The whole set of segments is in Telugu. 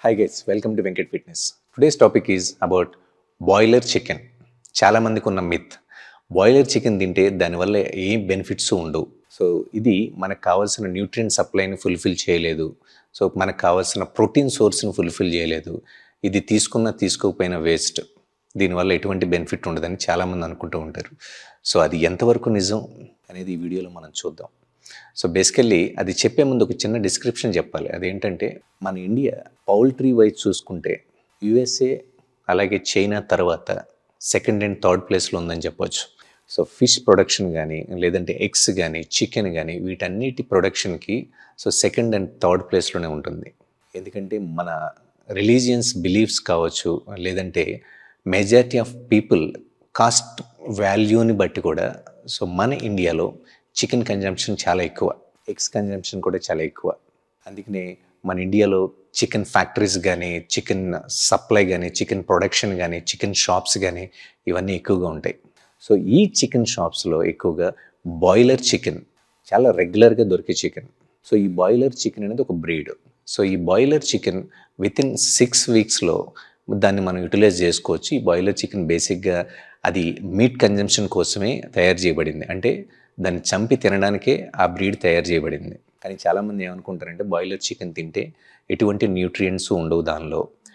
Hi guys, welcome to Venkat Fitness. Today's topic is about broiler chicken చాలా మందికి ఉన్న మిత్ బాయిలర్ చికెన్ తింటే దానివల్ల ఏం బెనిఫిట్స్ ఉండవు సో ఇది మనకు కావాల్సిన న్యూట్రియంట్ సప్లైని ఫుల్ఫిల్ చేయలేదు సో మనకు కావాల్సిన ప్రోటీన్ సోర్స్ని ఫుల్ఫిల్ చేయలేదు ఇది తీసుకున్న తీసుకోకపోయినా వేస్ట్ దీనివల్ల ఎటువంటి బెనిఫిట్ ఉండదని చాలామంది అనుకుంటూ ఉంటారు సో అది ఎంతవరకు నిజం అనేది ఈ వీడియోలో మనం చూద్దాం సో బేసికల్లీ అది చెప్పే ముందు ఒక చిన్న డిస్క్రిప్షన్ చెప్పాలి అదేంటంటే మన ఇండియా పౌల్ట్రీ వైజ్ చూసుకుంటే యుఎస్ఏ అలాగే చైనా తర్వాత సెకండ్ అండ్ థర్డ్ ప్లేస్లో ఉందని చెప్పొచ్చు సో ఫిష్ ప్రొడక్షన్ కానీ లేదంటే ఎగ్స్ కానీ చికెన్ కానీ వీటన్నిటి ప్రొడక్షన్కి సో సెకండ్ అండ్ థర్డ్ ప్లేస్లోనే ఉంటుంది ఎందుకంటే మన రిలీజియన్స్ బిలీఫ్స్ కావచ్చు లేదంటే మెజారిటీ ఆఫ్ పీపుల్ కాస్ట్ వాల్యూని బట్టి కూడా సో మన ఇండియాలో చికెన్ కన్జంప్షన్ చాలా ఎక్కువ ఎగ్స్ కన్జంప్షన్ కూడా చాలా ఎక్కువ అందుకనే మన ఇండియాలో చికెన్ ఫ్యాక్టరీస్ కానీ చికెన్ సప్లై కానీ చికెన్ ప్రొడక్షన్ కానీ చికెన్ షాప్స్ కానీ ఇవన్నీ ఎక్కువగా ఉంటాయి సో ఈ చికెన్ షాప్స్లో ఎక్కువగా బాయిలర్ చికెన్ చాలా రెగ్యులర్గా దొరికే చికెన్ సో ఈ బాయిలర్ చికెన్ అనేది ఒక బ్రీడ్ సో ఈ broiler chicken within six వీక్స్లో దాన్ని మనం యూటిలైజ్ చేసుకోవచ్చు ఈ బాయిలర్ చికెన్ బేసిక్గా అది మీట్ కన్జంప్షన్ కోసమే తయారు చేయబడింది అంటే దాన్ని చంపి తినడానికే ఆ బ్రీడ్ తయారు చేయబడింది కానీ చాలామంది ఏమనుకుంటారంటే బాయిలర్ చికెన్ తింటే ఎటువంటి న్యూట్రియంట్స్ ఉండవు దానిలో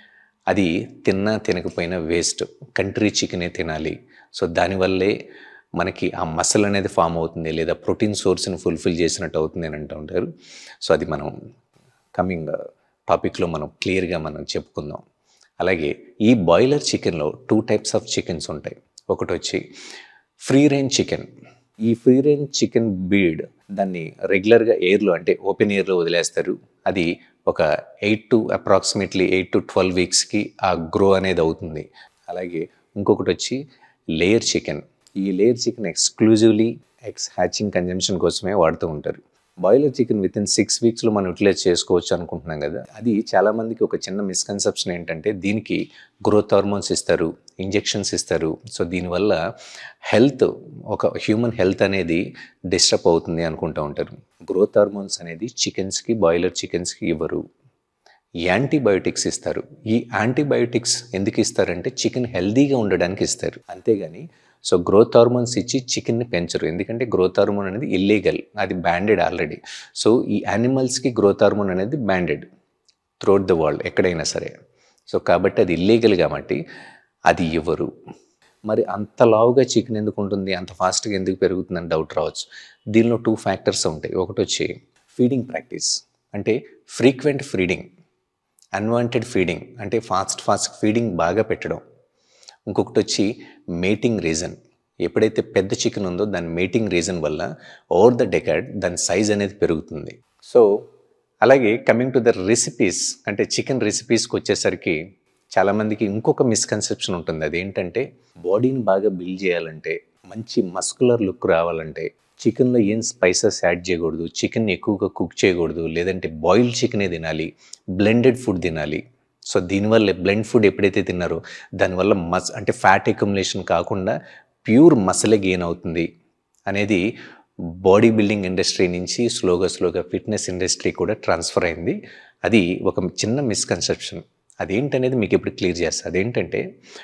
అది తిన్నా తినకపోయినా వేస్ట్ కంట్రీ చికెనే తినాలి సో దానివల్లే మనకి ఆ మసల్ అనేది ఫామ్ అవుతుంది లేదా ప్రోటీన్ సోర్స్ని ఫుల్ఫిల్ చేసినట్టు అవుతుంది అని అంటూ ఉంటారు సో అది మనం కమింగ్ టాపిక్లో మనం క్లియర్గా మనం చెప్పుకుందాం అలాగే ఈ బాయిలర్ చికెన్లో టూ టైప్స్ ఆఫ్ చికెన్స్ ఉంటాయి ఒకటి వచ్చి ఫ్రీ రేంజ్ చికెన్ ఈ ఫ్రీ రేంజ్ చికెన్ బీడ్ దాన్ని రెగ్యులర్గా ఎయిర్లో అంటే ఓపెన్ ఎయిర్లో వదిలేస్తారు అది ఒక eight to approximately eight to twelve వీక్స్కి ఆ గ్రో అనేది అవుతుంది అలాగే ఇంకొకటి వచ్చి లేయర్ చికెన్ ఈ layer chicken exclusively eggs hatching consumption కోసమే వాడుతూ ఉంటారు broiler chicken within six వీక్స్లో మనం యూటిలైజ్ చేసుకోవచ్చు అనుకుంటున్నాం కదా అది చాలామందికి ఒక చిన్న మిస్కన్సెప్షన్ ఏంటంటే దీనికి గ్రోత్ హార్మోన్స్ ఇస్తారు ఇంజెక్షన్స్ ఇస్తారు సో దీనివల్ల హెల్త్ ఒక హ్యూమన్ హెల్త్ అనేది డిస్టర్బ్ అవుతుంది అనుకుంటూ ఉంటారు గ్రోత్ హార్మోన్స్ అనేది చికెన్స్కి బాయిలర్ చికెన్స్కి ఇవ్వరు యాంటీబయోటిక్స్ ఇస్తారు ఈ యాంటీబయోటిక్స్ ఎందుకు ఇస్తారంటే చికెన్ హెల్దీగా ఉండడానికి ఇస్తారు అంతేగాని సో గ్రోత్ హార్మోన్స్ ఇచ్చి చికెన్ని పెంచరు ఎందుకంటే గ్రోత్ హార్మోన్ అనేది ఇల్లీగల్ అది బ్యాండెడ్ ఆల్రెడీ సో ఈ యానిమల్స్కి గ్రోత్ హార్మోన్ అనేది బ్యాండెడ్ త్రూఅవుట్ ద వరల్డ్ ఎక్కడైనా సరే సో కాబట్టి అది ఇల్లీగల్ కాబట్టి అది ఇవ్వరు మరి అంత లావుగా చికెన్ ఎందుకు ఉంటుంది అంత ఫాస్ట్గా ఎందుకు పెరుగుతుందని డౌట్ రావచ్చు దీనిలో టూ ఫ్యాక్టర్స్ ఉంటాయి ఒకటి వచ్చి ఫీడింగ్ ప్రాక్టీస్ అంటే ఫ్రీక్వెంట్ ఫీడింగ్ అన్వాంటెడ్ ఫీడింగ్ అంటే ఫాస్ట్ ఫాస్ట్ ఫీడింగ్ బాగా పెట్టడం ఇంకొకటి వచ్చి మేటింగ్ రీజన్ ఎప్పుడైతే పెద్ద చికెన్ ఉందో దాని మేటింగ్ రీజన్ వల్ల ఓవర్ ద డెకాడ్ దాని సైజ్ అనేది పెరుగుతుంది సో అలాగే కమింగ్ టు ద రెసిపీస్ అంటే చికెన్ రెసిపీస్కి వచ్చేసరికి చాలామందికి ఇంకొక మిస్కన్సెప్షన్ ఉంటుంది అదేంటంటే బాడీని బాగా బిల్డ్ చేయాలంటే మంచి మస్కులర్ లుక్ రావాలంటే చికెన్లో ఏం స్పైసెస్ యాడ్ చేయకూడదు చికెన్ ఎక్కువగా కుక్ చేయకూడదు లేదంటే బాయిల్డ్ చికెనే తినాలి బ్లెండెడ్ ఫుడ్ తినాలి సో దీనివల్ల బ్లెండ్ ఫుడ్ ఎప్పుడైతే తిన్నారో దానివల్ల మస్ అంటే ఫ్యాట్ అక్యుములేషన్ కాకుండా ప్యూర్ మసలే గెయిన్ అవుతుంది అనేది బాడీ బిల్డింగ్ ఇండస్ట్రీ నుంచి స్లోగా స్లోగా ఫిట్నెస్ ఇండస్ట్రీ కూడా ట్రాన్స్ఫర్ అయింది అది ఒక చిన్న మిస్కన్సెప్షన్ అదేంటనేది మీకు ఇప్పుడు క్లియర్ చేస్తా అదేంటంటే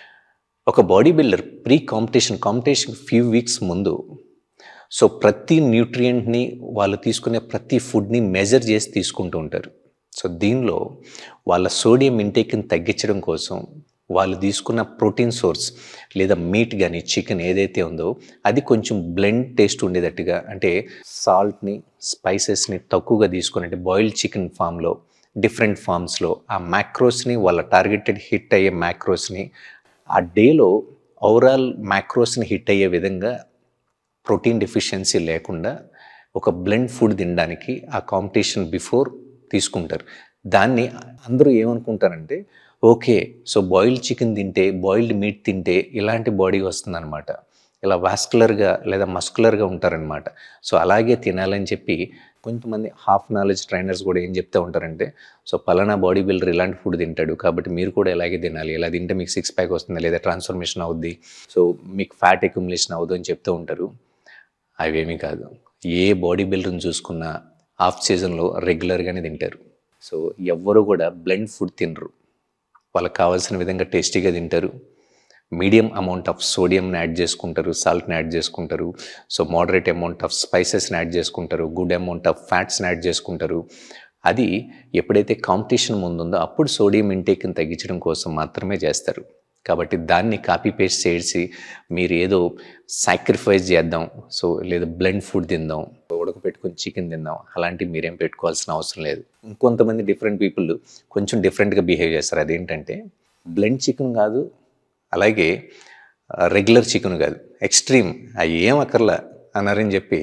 ఒక body builder pre competition competition few weeks ముందు సో ప్రతి న్యూట్రియంట్ని వాళ్ళు తీసుకునే ప్రతి ఫుడ్ని మెజర్ చేసి తీసుకుంటూ ఉంటారు సో దీనిలో వాళ్ళ సోడియం ఇంటేక్ని తగ్గించడం కోసం వాళ్ళు తీసుకున్న ప్రోటీన్ సోర్స్ లేదా మీట్ కానీ చికెన్ ఏదైతే ఉందో అది కొంచెం బ్లెండ్ టేస్ట్ ఉండేటట్టుగా అంటే సాల్ట్ని స్పైసెస్ని తక్కువగా తీసుకుని అంటే బాయిల్డ్ చికెన్ ఫామ్లో డిఫరెంట్ ఫామ్స్లో ఆ మ్యాక్రోస్ని వాళ్ళ టార్గెటెడ్ హిట్ అయ్యే మ్యాక్రోస్ని ఆ డేలో ఓవరాల్ మ్యాక్రోస్ని హిట్ అయ్యే విధంగా ప్రోటీన్ డెఫిషియన్సీ లేకుండా ఒక బ్లెండ్ ఫుడ్ తినడానికి ఆ కాంపిటీషన్ బిఫోర్ తీసుకుంటారు దాన్ని అందరూ ఏమనుకుంటారంటే ఓకే సో బాయిల్డ్ చికెన్ తింటే బాయిల్డ్ మీట్ తింటే ఇలాంటి బాడీ వస్తుందన్నమాట ఇలా వాస్కులర్గా లేదా మస్కులర్గా ఉంటారనమాట సో అలాగే తినాలని చెప్పి కొంతమంది హాఫ్ నాలెడ్జ్ ట్రైనర్స్ కూడా ఏం చెప్తూ ఉంటారంటే సో పలానా బాడీ బిల్డర్ ఇలాంటి ఫుడ్ తింటాడు కాబట్టి మీరు కూడా ఇలాగే తినాలి ఇలా తింటే మీకు సిక్స్ ప్యాక్ వస్తుంది లేదా ట్రాన్స్ఫర్మేషన్ అవుద్ది సో మీకు ఫ్యాట్ అక్యుములేషన్ అవ్వదు అని చెప్తూ ఉంటారు అవేమీ కాదు ఏ బాడీ బిల్డర్ని చూసుకున్నా ఆఫ్ సీజన్లో రెగ్యులర్గానే తింటారు సో ఎవ్వరు కూడా బ్లెండ్ ఫుడ్ తినరు వాళ్ళకి కావాల్సిన విధంగా టేస్టీగా తింటారు మీడియం అమౌంట్ ఆఫ్ సోడియంని యాడ్ చేసుకుంటారు సాల్ట్ని యాడ్ చేసుకుంటారు సో మోడరేట్ అమౌంట్ ఆఫ్ స్పైసెస్ని యాడ్ చేసుకుంటారు గుడ్ అమౌంట్ ఆఫ్ ఫ్యాట్స్ని యాడ్ చేసుకుంటారు అది ఎప్పుడైతే కాంపిటీషన్ ముందుందో అప్పుడు సోడియం ఇంటేక్ని తగ్గించడం కోసం మాత్రమే చేస్తారు కాబట్టి దాన్ని కాపీ పేస్ట్ చేసి మీరు ఏదో సాక్రిఫైస్ చేద్దాం సో లేదా బ్లెండ్ ఫుడ్ తిందాం ఉడకపెట్టుకొని చికెన్ తిందాం అలాంటివి మీరేం పెట్టుకోవాల్సిన అవసరం లేదు ఇంకొంతమంది డిఫరెంట్ పీపుల్ కొంచెం డిఫరెంట్గా బిహేవ్ చేస్తారు అదేంటంటే బ్లెండ్ చికెన్ కాదు అలాగే రెగ్యులర్ చికెన్ కాదు ఎక్స్ట్రీమ్ అవి ఏం అక్కర్లా అన్నారని చెప్పి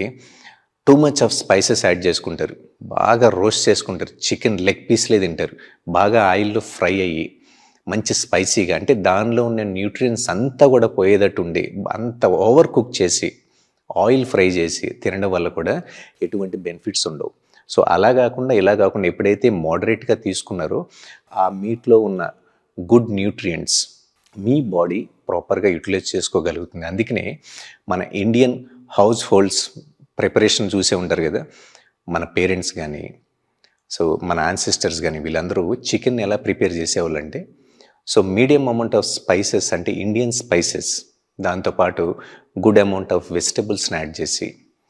too much of spices add చేసుకుంటారు బాగా రోస్ట్ చేసుకుంటారు చికెన్ లెగ్ పీస్లే తింటారు బాగా ఆయిల్లో ఫ్రై అయ్యి మంచి స్పైసీగా అంటే దానిలో ఉన్న న్యూట్రియన్స్ అంతా కూడా పోయేటట్టు ఉండి అంత ఓవర్ కుక్ చేసి ఆయిల్ ఫ్రై చేసి తినడం వల్ల కూడా ఎటువంటి బెనిఫిట్స్ ఉండవు సో అలా కాకుండా ఇలా కాకుండా ఎప్పుడైతే మోడరేట్గా తీసుకున్నారో ఆ మీట్లో ఉన్న గుడ్ న్యూట్రియంట్స్ మీ బాడీ ప్రాపర్గా యూటిలైజ్ చేసుకోగలుగుతుంది అందుకనే మన ఇండియన్ హౌస్ హోల్డ్స్ ప్రిపరేషన్ చూసే ఉంటారు కదా మన పేరెంట్స్ కానీ సో మన యాన్సిస్టర్స్ కానీ వీళ్ళందరూ చికెన్ ఎలా ప్రిపేర్ చేసేవాళ్ళు అంటే so medium amount of spices అంటే ఇండియన్ స్పైసెస్ దాంతోపాటు గుడ్ అమౌంట్ ఆఫ్ వెజిటబుల్స్ని యాడ్ చేసి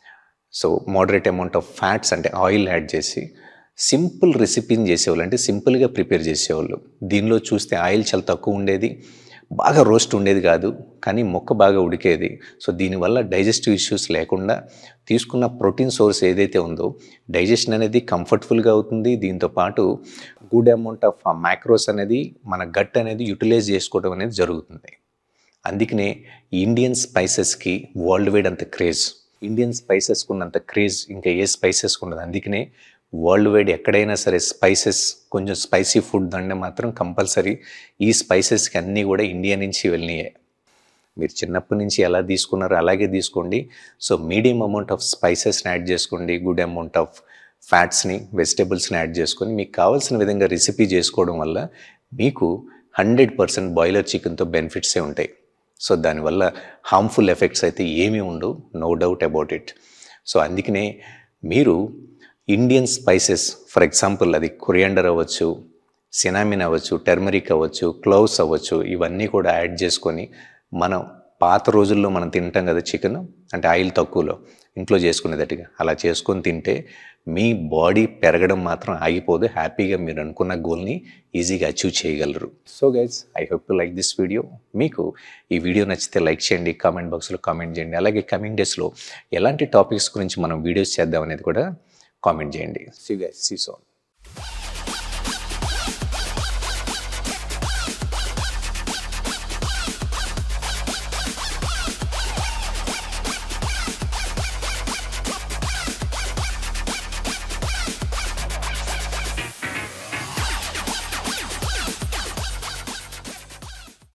so moderate amount of fats అంటే ఆయిల్ యాడ్ చేసి సింపుల్ రెసిపీని చేసేవాళ్ళు అంటే సింపుల్గా ప్రిపేర్ చేసేవాళ్ళు దీనిలో చూస్తే ఆయిల్ చాలా తక్కువ ఉండేది బాగా రోస్ట్ ఉండేది కాదు కానీ మొక్క బాగా ఉడికేది సో దీనివల్ల డైజెస్టివ్ ఇష్యూస్ లేకుండా తీసుకున్న ప్రోటీన్ సోర్స్ ఏదైతే ఉందో డైజెషన్ అనేది కంఫర్టబుల్గా అవుతుంది దీంతో పాటు గుడ్ అమౌంట్ ఆఫ్ మ్యాక్రోస్ అనేది మన గట్ అనేది యూటిలైజ్ చేసుకోవడం అనేది జరుగుతుంది అందుకనే ఇండియన్ స్పైసెస్కి వరల్డ్ వైడ్ అంత క్రేజ్ ఇండియన్ స్పైసెస్కి ఉన్నంత క్రేజ్ ఇంకా ఏ స్పైసెస్కి ఉండదు అందుకనే వరల్డ్ వైడ్ ఎక్కడైనా సరే స్పైసెస్ కొంచెం స్పైసీ ఫుడ్ అంటే మాత్రం కంపల్సరీ ఈ స్పైసెస్కి అన్నీ కూడా ఇండియా నుంచి వెళ్ళినాయి మీరు చిన్నప్పటి నుంచి ఎలా తీసుకున్నారో అలాగే తీసుకోండి సో మీడియం అమౌంట్ ఆఫ్ స్పైసెస్ని యాడ్ చేసుకోండి గుడ్ అమౌంట్ ఆఫ్ ఫ్యాట్స్ని వెజిటేబుల్స్ని యాడ్ చేసుకొని మీకు కావాల్సిన విధంగా రెసిపీ చేసుకోవడం వల్ల మీకు హండ్రెడ్ పర్సెంట్ బాయిలర్ చికెన్తో బెనిఫిట్సే ఉంటాయి సో దానివల్ల హార్మ్ఫుల్ ఎఫెక్ట్స్ అయితే ఏమీ ఉండవు no doubt about it so అందుకనే మీరు ఇండియన్ స్పైసెస్ ఫర్ ఎగ్జాంపుల్ అది కొరియాండర్ అవ్వచ్చు సినామిన్ అవ్వచ్చు టర్మరిక్ అవ్వచ్చు క్లోవ్స్ అవ్వచ్చు ఇవన్నీ కూడా యాడ్ చేసుకొని మనం పాత రోజుల్లో మనం తింటాం కదా చికెన్ అంటే ఆయిల్ తక్కువలో ఇంట్లో చేసుకునేటట్టుగా అలా చేసుకొని తింటే మీ బాడీ పెరగడం మాత్రం ఆగిపోదు హ్యాపీగా మీరు అనుకున్న గోల్ని ఈజీగా అచీవ్ చేయగలరు so guys I hope to like this video మీకు ఈ వీడియో నచ్చితే లైక్ చేయండి కామెంట్ బాక్స్లో కామెంట్ చేయండి అలాగే కమింగ్ డేస్లో ఎలాంటి టాపిక్స్ గురించి మనం వీడియోస్ చేద్దాం అనేది కూడా కామెంట్ చేయండి సీ గైస్ సీ సోన్